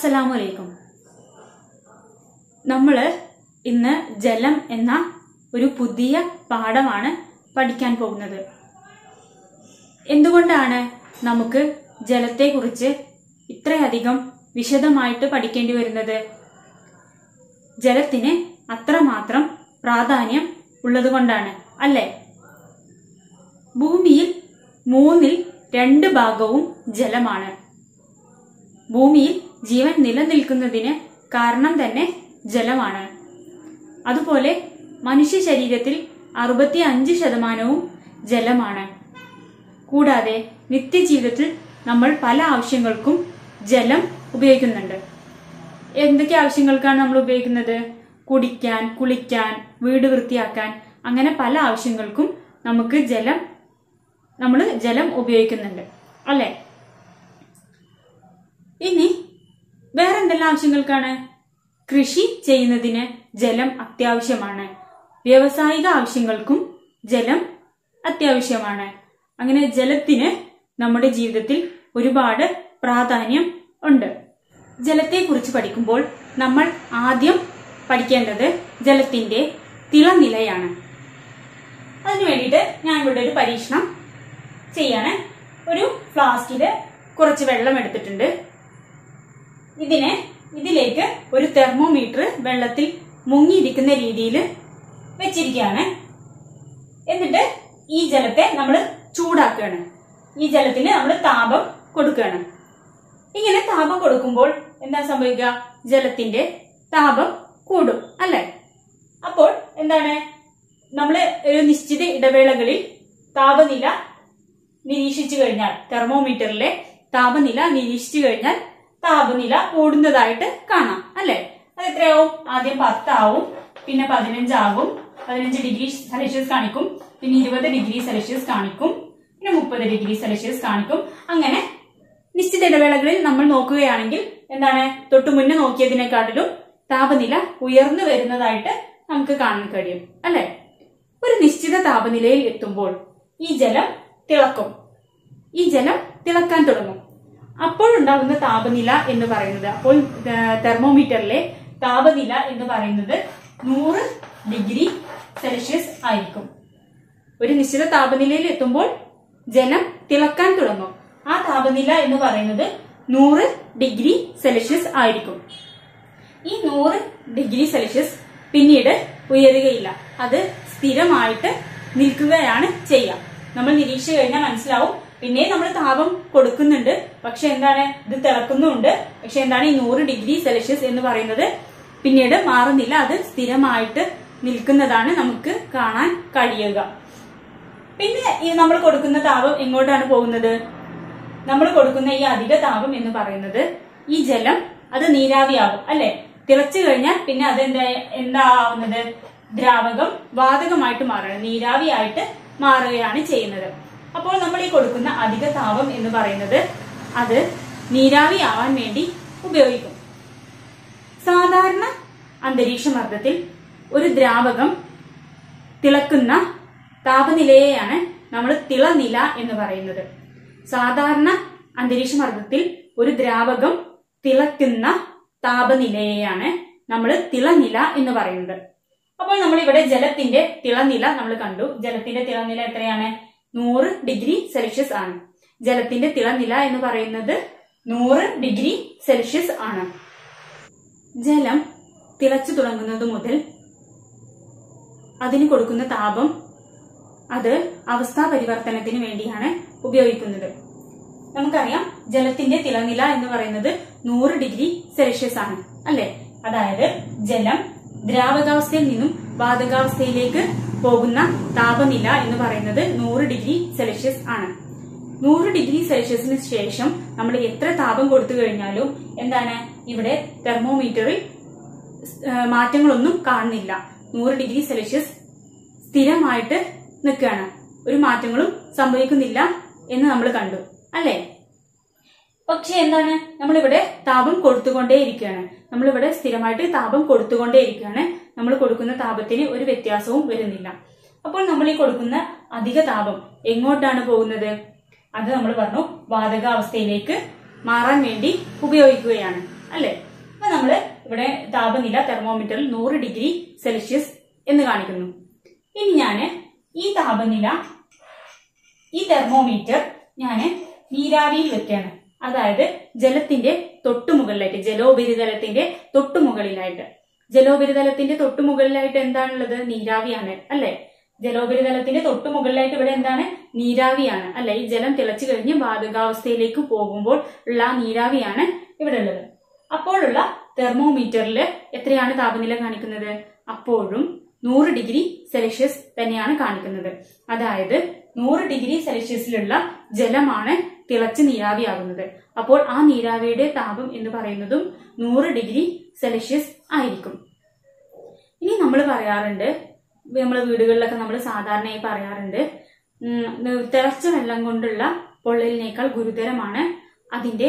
അസ്സലാമു അലൈക്കും നമ്മൾ ഇന്ന് ജലം എന്ന ഒരു പുതിയ പാഠമാണ് പഠിക്കാൻ പോകുന്നത് എന്തുകൊണ്ടാണ് നമുക്ക് ജലത്തെക്കുറിച്ച് ഇത്രയധികം വിശദമായിട്ട് പഠിക്കേണ്ടി വരുന്നത് ജലത്തിന് അത്രമാത്രം പ്രാധാന്യം ഉള്ളതുകൊണ്ടാണ് അല്ലേ ഭൂമിയിൽ മൂന്നിൽ രണ്ട് ഭാഗവും ജലമാണ് ഭൂമിയിൽ ജീവൻ നിലനിൽക്കുന്നതിന് കാരണം തന്നെ ജലമാണ് അതുപോലെ മനുഷ്യ ശരീരത്തിൽ അറുപത്തി അഞ്ച് ശതമാനവും ജലമാണ് കൂടാതെ നിത്യജീവിതത്തിൽ നമ്മൾ പല ആവശ്യങ്ങൾക്കും ജലം ഉപയോഗിക്കുന്നുണ്ട് എന്തൊക്കെ ആവശ്യങ്ങൾക്കാണ് നമ്മൾ ഉപയോഗിക്കുന്നത് കുടിക്കാൻ കുളിക്കാൻ വീട് വൃത്തിയാക്കാൻ അങ്ങനെ പല ആവശ്യങ്ങൾക്കും നമുക്ക് ജലം നമ്മൾ ജലം ഉപയോഗിക്കുന്നുണ്ട് അല്ലേ ഇനി വേറെ എന്തെല്ലാം ആവശ്യങ്ങൾക്കാണ് കൃഷി ചെയ്യുന്നതിന് ജലം അത്യാവശ്യമാണ് വ്യാവസായിക ആവശ്യങ്ങൾക്കും ജലം അത്യാവശ്യമാണ് അങ്ങനെ ജലത്തിന് നമ്മുടെ ജീവിതത്തിൽ ഒരുപാട് പ്രാധാന്യം ഉണ്ട് ജലത്തെക്കുറിച്ച് പഠിക്കുമ്പോൾ നമ്മൾ ആദ്യം പഠിക്കേണ്ടത് ജലത്തിന്റെ തിളനിലയാണ് അതിനു വേണ്ടിയിട്ട് ഞാൻ ഇവിടെ ഒരു പരീക്ഷണം ചെയ്യാണ് ഒരു ഫ്ലാസ്കില് കുറച്ച് വെള്ളം എടുത്തിട്ടുണ്ട് ഇതിനെ ഇതിലേക്ക് ഒരു തെർമോമീറ്റർ വെള്ളത്തിൽ മുങ്ങിയിരിക്കുന്ന രീതിയിൽ വെച്ചിരിക്കുകയാണ് എന്നിട്ട് ഈ ജലത്തെ നമ്മൾ ചൂടാക്കുകയാണ് ഈ ജലത്തിന് നമ്മൾ താപം കൊടുക്കുകയാണ് ഇങ്ങനെ താപം കൊടുക്കുമ്പോൾ എന്താ സംഭവിക്കുക ജലത്തിന്റെ താപം കൂടും അല്ലെ അപ്പോൾ എന്താണ് നമ്മൾ ഒരു നിശ്ചിത ഇടവേളകളിൽ താപനില നിരീക്ഷിച്ചു കഴിഞ്ഞാൽ തെർമോമീറ്ററിലെ താപനില നിരീക്ഷിച്ചു കഴിഞ്ഞാൽ താപനില കൂടുന്നതായിട്ട് കാണാം അല്ലെ അത് എത്രയാവും ആദ്യം പത്താവും പിന്നെ പതിനഞ്ചാകും പതിനഞ്ച് ഡിഗ്രി സെൽഷ്യസ് കാണിക്കും പിന്നെ ഇരുപത് ഡിഗ്രി സെൽഷ്യസ് കാണിക്കും പിന്നെ മുപ്പത് ഡിഗ്രി സെൽഷ്യസ് കാണിക്കും അങ്ങനെ നിശ്ചിത ഇടവേളകളിൽ നമ്മൾ നോക്കുകയാണെങ്കിൽ എന്താണ് തൊട്ടു മുന്നേ നോക്കിയതിനെക്കാട്ടിലും താപനില ഉയർന്നു വരുന്നതായിട്ട് നമുക്ക് കാണാൻ കഴിയും അല്ലെ ഒരു നിശ്ചിത താപനിലയിൽ എത്തുമ്പോൾ ഈ ജലം തിളക്കും ഈ ജലം തിളക്കാൻ തുടങ്ങും അപ്പോഴുണ്ടാകുന്ന താപനില എന്ന് പറയുന്നത് അപ്പോൾ തെർമോമീറ്ററിലെ താപനില എന്ന് പറയുന്നത് നൂറ് ഡിഗ്രി സെൽഷ്യസ് ആയിരിക്കും ഒരു നിശ്ചിത താപനിലയിൽ എത്തുമ്പോൾ ജലം തിളക്കാൻ തുടങ്ങും ആ താപനില എന്ന് പറയുന്നത് നൂറ് ഡിഗ്രി സെൽഷ്യസ് ആയിരിക്കും ഈ നൂറ് ഡിഗ്രി സെൽഷ്യസ് പിന്നീട് ഉയരുകയില്ല അത് സ്ഥിരമായിട്ട് നിൽക്കുകയാണ് ചെയ്യുക നമ്മൾ നിരീക്ഷിച്ചു കഴിഞ്ഞാൽ മനസ്സിലാവും പിന്നെ നമ്മൾ താപം കൊടുക്കുന്നുണ്ട് പക്ഷെ എന്താണ് ഇത് തിളക്കുന്നുണ്ട് പക്ഷെ എന്താണ് ഈ നൂറ് ഡിഗ്രി സെൽഷ്യസ് എന്ന് പറയുന്നത് പിന്നീട് മാറുന്നില്ല അത് സ്ഥിരമായിട്ട് നിൽക്കുന്നതാണ് നമുക്ക് കാണാൻ കഴിയുക പിന്നെ ഈ നമ്മൾ കൊടുക്കുന്ന താപം എങ്ങോട്ടാണ് പോകുന്നത് നമ്മൾ കൊടുക്കുന്ന ഈ അധിക താപം എന്ന് പറയുന്നത് ഈ ജലം അത് നീരാവിയാകും അല്ലെ തിളച്ചു കഴിഞ്ഞാൽ പിന്നെ അത് എന്താ എന്താവുന്നത് ദ്രാവകം വാതകമായിട്ട് മാറുകയാണ് നീരാവിയായിട്ട് മാറുകയാണ് ചെയ്യുന്നത് അപ്പോൾ നമ്മൾ ഈ കൊടുക്കുന്ന അധിക താപം എന്ന് പറയുന്നത് അത് നീരാവി ആവാൻ വേണ്ടി ഉപയോഗിക്കും സാധാരണ അന്തരീക്ഷ മർദ്ദത്തിൽ ഒരു ദ്രാവകം തിളക്കുന്ന താപനിലയെയാണ് നമ്മൾ തിളനില എന്ന് പറയുന്നത് സാധാരണ അന്തരീക്ഷ മർദ്ദത്തിൽ ഒരു ദ്രാവകം തിളക്കുന്ന താപനിലയെയാണ് നമ്മൾ തിളനില എന്ന് പറയുന്നത് അപ്പോൾ നമ്മൾ ഇവിടെ ജലത്തിന്റെ തിളനില നമ്മൾ കണ്ടു ജലത്തിന്റെ തിളനില എത്രയാണ് നൂറ് ഡിഗ്രി സെൽഷ്യസ് ആണ് ജലത്തിന്റെ തിളനില എന്ന് പറയുന്നത് നൂറ് ഡിഗ്രി സെൽഷ്യസ് ആണ് ജലം തിളച്ചു തുടങ്ങുന്നത് മുതൽ അതിന് കൊടുക്കുന്ന താപം അത് അവസ്ഥാ പരിവർത്തനത്തിന് വേണ്ടിയാണ് ഉപയോഗിക്കുന്നത് നമുക്കറിയാം ജലത്തിന്റെ തിളനില എന്ന് പറയുന്നത് നൂറ് ഡിഗ്രി സെൽഷ്യസ് ആണ് അല്ലെ അതായത് ജലം ദ്രാവകാവസ്ഥയിൽ നിന്നും വാതകാവസ്ഥയിലേക്ക് പോകുന്ന താപനില എന്ന് പറയുന്നത് നൂറ് ഡിഗ്രി സെൽഷ്യസ് ആണ് നൂറ് ഡിഗ്രി സെൽഷ്യസിന് ശേഷം നമ്മൾ എത്ര താപം കൊടുത്തു കഴിഞ്ഞാലും എന്താണ് ഇവിടെ തെർമോമീറ്ററിൽ മാറ്റങ്ങളൊന്നും കാണുന്നില്ല നൂറ് ഡിഗ്രി സെൽഷ്യസ് സ്ഥിരമായിട്ട് നിൽക്കുകയാണ് ഒരു മാറ്റങ്ങളും സംഭവിക്കുന്നില്ല എന്ന് നമ്മൾ കണ്ടു അല്ലേ പക്ഷെ എന്താണ് നമ്മളിവിടെ താപം കൊടുത്തുകൊണ്ടേ ഇരിക്കുകയാണ് നമ്മളിവിടെ സ്ഥിരമായിട്ട് താപം കൊടുത്തുകൊണ്ടേ ഇരിക്കുകയാണ് നമ്മൾ കൊടുക്കുന്ന താപത്തിന് ഒരു വ്യത്യാസവും വരുന്നില്ല അപ്പോൾ നമ്മൾ ഈ കൊടുക്കുന്ന അധിക താപം എങ്ങോട്ടാണ് പോകുന്നത് അത് നമ്മൾ പറഞ്ഞു വാതകാവസ്ഥയിലേക്ക് മാറാൻ വേണ്ടി ഉപയോഗിക്കുകയാണ് അല്ലെ അപ്പൊ നമ്മള് ഇവിടെ താപനില തെർമോമീറ്ററിൽ നൂറ് ഡിഗ്രി സെൽഷ്യസ് എന്ന് കാണിക്കുന്നു ഇനി ഞാന് ഈ താപനില ഈ തെർമോമീറ്റർ ഞാന് നീരാവിയിൽ വെക്കാണ് അതായത് ജലത്തിന്റെ തൊട്ടുമുകളിലായിട്ട് ജലോപരിതലത്തിന്റെ തൊട്ടുമുകളിലായിട്ട് ജലോപരിതലത്തിന്റെ തൊട്ടുമുകളിലായിട്ട് എന്താണുള്ളത് നീരാവിയാണ് അല്ലെ ജലോപരിതലത്തിന്റെ തൊട്ടുമുകളിലായിട്ട് ഇവിടെ എന്താണ് നീരാവിയാണ് അല്ലെ ഈ ജലം തിളച്ചു കഴിഞ്ഞ് വാതകാവസ്ഥയിലേക്ക് പോകുമ്പോൾ ഉള്ള ആ നീരാവിയാണ് ഇവിടെ ഉള്ളത് അപ്പോഴുള്ള തെർമോമീറ്ററിൽ എത്രയാണ് താപനില കാണിക്കുന്നത് അപ്പോഴും നൂറ് ഡിഗ്രി സെൽഷ്യസ് തന്നെയാണ് കാണിക്കുന്നത് അതായത് നൂറ് ഡിഗ്രി സെൽഷ്യസിലുള്ള ജലമാണ് തിളച്ച് നീരാവിയാകുന്നത് അപ്പോൾ ആ നീരാവിയുടെ താപം എന്ന് പറയുന്നതും നൂറ് ഡിഗ്രി സെൽഷ്യസ് ആയിരിക്കും ഇനി നമ്മൾ പറയാറുണ്ട് നമ്മളെ വീടുകളിലൊക്കെ നമ്മൾ സാധാരണയായി പറയാറുണ്ട് ഉം, തിളച്ച വെള്ളം കൊണ്ടുള്ള പൊള്ളലിനേക്കാൾ ഗുരുതരമാണ് അതിന്റെ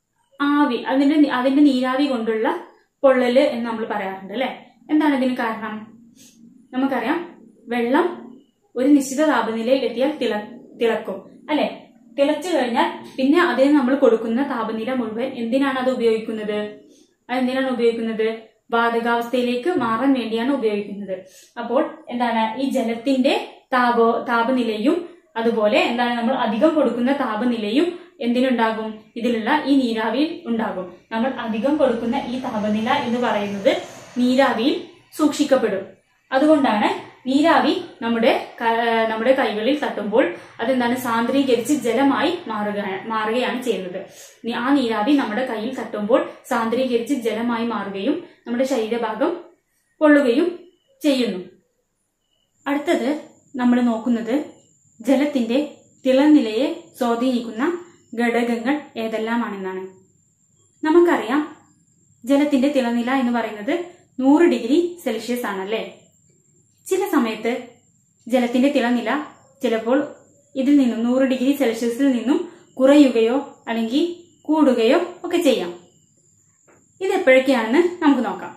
ആവി അതിന്റെ നി- അതിന്റെ നീരാവി കൊണ്ടുള്ള പൊള്ളല് എന്ന് നമ്മൾ പറയാറുണ്ട് അല്ലെ എന്താണ് ഇതിന് കാരണം നമുക്കറിയാം വെള്ളം ഒരു നിശ്ചിത താപനിലയിൽ എത്തിയാൽ തിള തിളക്കും അല്ലെ തിളച്ചു കഴിഞ്ഞാൽ പിന്നെ അതിന് നമ്മൾ കൊടുക്കുന്ന താപനില മുഴുവൻ എന്തിനാണ് അത് ഉപയോഗിക്കുന്നത് അത് എന്തിനാണ് ഉപയോഗിക്കുന്നത് വാതകാവസ്ഥയിലേക്ക് മാറാൻ വേണ്ടിയാണ് ഉപയോഗിക്കുന്നത് അപ്പോൾ എന്താണ് ഈ ജലത്തിന്റെ താപ താപനിലയും അതുപോലെ എന്താണ് നമ്മൾ അധികം കൊടുക്കുന്ന താപനിലയും എന്തിനുണ്ടാകും ഇതിലുള്ള ഈ നീരാവിയിൽ ഉണ്ടാകും നമ്മൾ അധികം കൊടുക്കുന്ന ഈ താപനില എന്ന് പറയുന്നത് നീരാവിയിൽ സൂക്ഷിക്കപ്പെടും അതുകൊണ്ടാണ് നീരാവി നമ്മുടെ ക- നമ്മുടെ കൈകളിൽ തട്ടുമ്പോൾ അതെന്താണ് സാന്ദ്രീകരിച്ച് ജലമായി മാറുക മാറുകയാണ് ചെയ്യുന്നത് നി- ആ നീരാവി നമ്മുടെ കയ്യിൽ തട്ടുമ്പോൾ സാന്ദ്രീകരിച്ച് ജലമായി മാറുകയും നമ്മുടെ ശരീരഭാഗം പൊള്ളുകയും ചെയ്യുന്നു അടുത്തത് നമ്മൾ നോക്കുന്നത് ജലത്തിന്റെ തിളനിലയെ സ്വാധീനിക്കുന്ന ഘടകങ്ങൾ ഏതെല്ലാമാണെന്നാണ് നമുക്കറിയാം ജലത്തിന്റെ തിളനില എന്ന് പറയുന്നത് നൂറ് ഡിഗ്രി സെൽഷ്യസ് ആണല്ലേ ചില സമയത്ത് ജലത്തിന്റെ തിളനില ചിലപ്പോൾ ഇതിൽ നിന്നും നൂറ് ഡിഗ്രി സെൽഷ്യസിൽ നിന്നും കുറയുകയോ അല്ലെങ്കിൽ കൂടുകയോ ഒക്കെ ചെയ്യാം ഇത് എപ്പോഴൊക്കെയാണെന്ന് നമുക്ക് നോക്കാം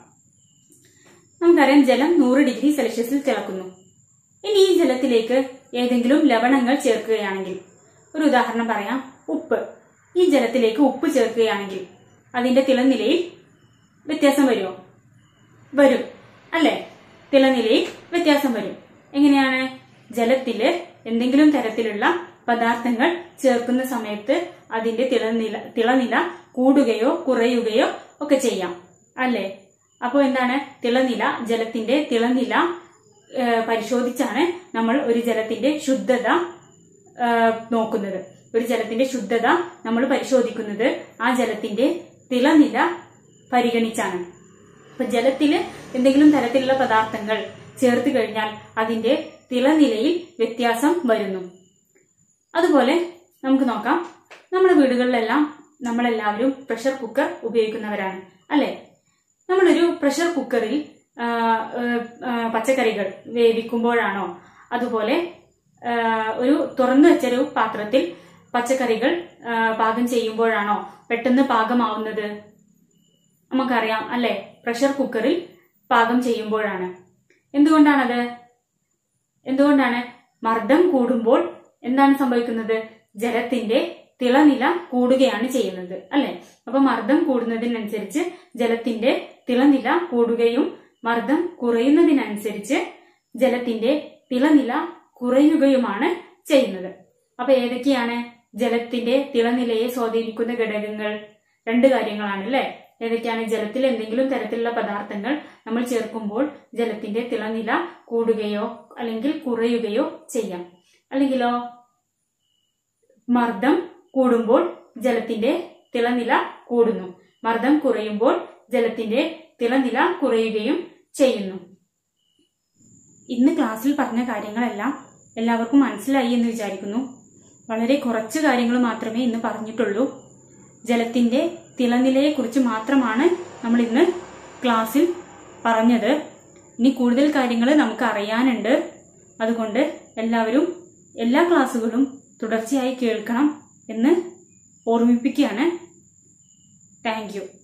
നമുക്കറിയാം ജലം നൂറ് ഡിഗ്രി സെൽഷ്യസിൽ തിളക്കുന്നു ഇനി ഈ ജലത്തിലേക്ക് ഏതെങ്കിലും ലവണങ്ങൾ ചേർക്കുകയാണെങ്കിൽ ഒരു ഉദാഹരണം പറയാം ഉപ്പ് ഈ ജലത്തിലേക്ക് ഉപ്പ് ചേർക്കുകയാണെങ്കിൽ അതിന്റെ തിളനിലയിൽ വ്യത്യാസം വരുമോ വരും അല്ലെ തിളനിലയിൽ വ്യത്യാസം വരും എങ്ങനെയാണ് ജലത്തില് എന്തെങ്കിലും തരത്തിലുള്ള പദാർത്ഥങ്ങൾ ചേർക്കുന്ന സമയത്ത് അതിന്റെ തിളനില തിളനില കൂടുകയോ കുറയുകയോ ഒക്കെ ചെയ്യാം അല്ലെ അപ്പോൾ എന്താണ് തിളനില ജലത്തിന്റെ തിളനില ഏ, പരിശോധിച്ചാണ് നമ്മൾ ഒരു ജലത്തിന്റെ ശുദ്ധത ആ, നോക്കുന്നത് ഒരു ജലത്തിന്റെ ശുദ്ധത നമ്മൾ പരിശോധിക്കുന്നത് ആ ജലത്തിന്റെ തിളനില പരിഗണിച്ചാണ് അപ്പൊ ജലത്തിൽ എന്തെങ്കിലും തരത്തിലുള്ള പദാർത്ഥങ്ങൾ ചേർത്ത് കഴിഞ്ഞാൽ അതിന്റെ തിളനിലയിൽ വ്യത്യാസം വരുന്നു അതുപോലെ നമുക്ക് നോക്കാം നമ്മുടെ വീടുകളിലെല്ലാം നമ്മളെല്ലാവരും പ്രഷർ കുക്കർ ഉപയോഗിക്കുന്നവരാണ് അല്ലെ നമ്മളൊരു പ്രഷർ കുക്കറിൽ ആ, ആ, ആ, പച്ചക്കറികൾ വേവിക്കുമ്പോഴാണോ അതുപോലെ ആ, ഒരു തുറന്നു വെച്ചൊരു പാത്രത്തിൽ പച്ചക്കറികൾ ആ, പാകം ചെയ്യുമ്പോഴാണോ പെട്ടെന്ന് പാകമാവുന്നത് നമുക്കറിയാം അല്ലെ പ്രഷർ കുക്കറിൽ പാകം ചെയ്യുമ്പോഴാണ് എന്തുകൊണ്ടാണത് എന്തുകൊണ്ടാണ് മർദ്ദം കൂടുമ്പോൾ എന്താണ് സംഭവിക്കുന്നത് ജലത്തിന്റെ തിളനില കൂടുകയാണ് ചെയ്യുന്നത് അല്ലെ അപ്പൊ മർദ്ദം കൂടുന്നതിനനുസരിച്ച് ജലത്തിന്റെ തിളനില കൂടുകയും മർദ്ദം കുറയുന്നതിനനുസരിച്ച് ജലത്തിന്റെ തിളനില കുറയുകയുമാണ് ചെയ്യുന്നത് അപ്പൊ ഏതൊക്കെയാണ് ജലത്തിന്റെ തിളനിലയെ സ്വാധീനിക്കുന്ന ഘടകങ്ങൾ രണ്ട് കാര്യങ്ങളാണ് അല്ലെ ഏതൊക്കെയാണ് ജലത്തിൽ എന്തെങ്കിലും തരത്തിലുള്ള പദാർത്ഥങ്ങൾ നമ്മൾ ചേർക്കുമ്പോൾ ജലത്തിന്റെ തിളനില കൂടുകയോ അല്ലെങ്കിൽ കുറയുകയോ ചെയ്യാം അല്ലെങ്കിലോ മർദ്ദം കൂടുമ്പോൾ ജലത്തിന്റെ തിളനില കൂടുന്നു മർദ്ദം കുറയുമ്പോൾ ജലത്തിന്റെ തിളനില കുറയുകയും ചെയ്യുന്നു ഇന്ന് ക്ലാസ്സിൽ പറഞ്ഞ കാര്യങ്ങളെല്ലാം എല്ലാവർക്കും മനസ്സിലായി എന്ന് വിചാരിക്കുന്നു വളരെ കുറച്ച് കാര്യങ്ങൾ മാത്രമേ ഇന്ന് പറഞ്ഞിട്ടുള്ളൂ ജലത്തിന്റെ തിളനിലയെക്കുറിച്ച് മാത്രമാണ് നമ്മൾ ഇന്ന് ക്ലാസ്സിൽ പറഞ്ഞത് ഇനി കൂടുതൽ കാര്യങ്ങൾ നമുക്ക് അറിയാനുണ്ട് അതുകൊണ്ട് എല്ലാവരും എല്ലാ ക്ലാസ്സുകളും തുടർച്ചയായി കേൾക്കണം എന്ന് ഓർമ്മിപ്പിക്കുകയാണ് താങ്ക് യു